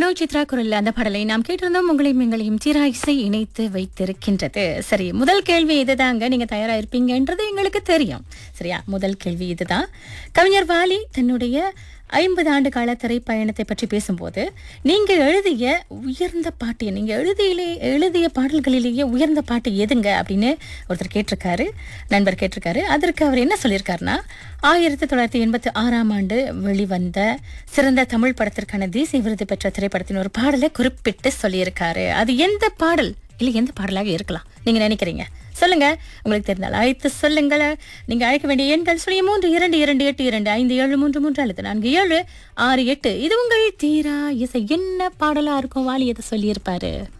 மனோ சித்ரா குரல் அந்த பாடலை நாம் கேட்டிருந்தோம் உங்களையும் எங்களையும் தீரா இசை இணைத்து வைத்திருக்கின்றது சரி முதல் கேள்வி இதுதாங்க நீங்க தயாரா இருப்பீங்கன்றது எங்களுக்கு தெரியும் சரியா முதல் கேள்வி இதுதான் கவிஞர் வாலி தன்னுடைய ஐம்பது ஆண்டு கால திரைப்பயணத்தை பற்றி பேசும்போது நீங்க எழுதிய உயர்ந்த பாட்டு நீங்க எழுதியிலே எழுதிய பாடல்களிலேயே உயர்ந்த பாட்டு எதுங்க அப்படின்னு ஒருத்தர் கேட்டிருக்காரு நண்பர் கேட்டிருக்காரு அதற்கு அவர் என்ன சொல்லியிருக்காருன்னா ஆயிரத்தி தொள்ளாயிரத்தி எண்பத்தி ஆறாம் ஆண்டு வெளிவந்த சிறந்த தமிழ் படத்திற்கான தேசிய விருது பெற்ற திரைப்படத்தின் ஒரு பாடலை குறிப்பிட்டு சொல்லியிருக்காரு அது எந்த பாடல் இல்லை எந்த பாடலாக இருக்கலாம் நீங்க நினைக்கிறீங்க சொல்லுங்க உங்களுக்கு தெரிந்தால் அழைத்து சொல்லுங்கள் நீங்க அழைக்க வேண்டிய எண்கள் சொல்லி மூன்று இரண்டு இரண்டு எட்டு இரண்டு ஐந்து ஏழு மூன்று மூன்று அல்லது நான்கு ஏழு ஆறு எட்டு இது உங்கள் தீரா இசை என்ன பாடலா இருக்கும் வாலி எதை சொல்லியிருப்பாரு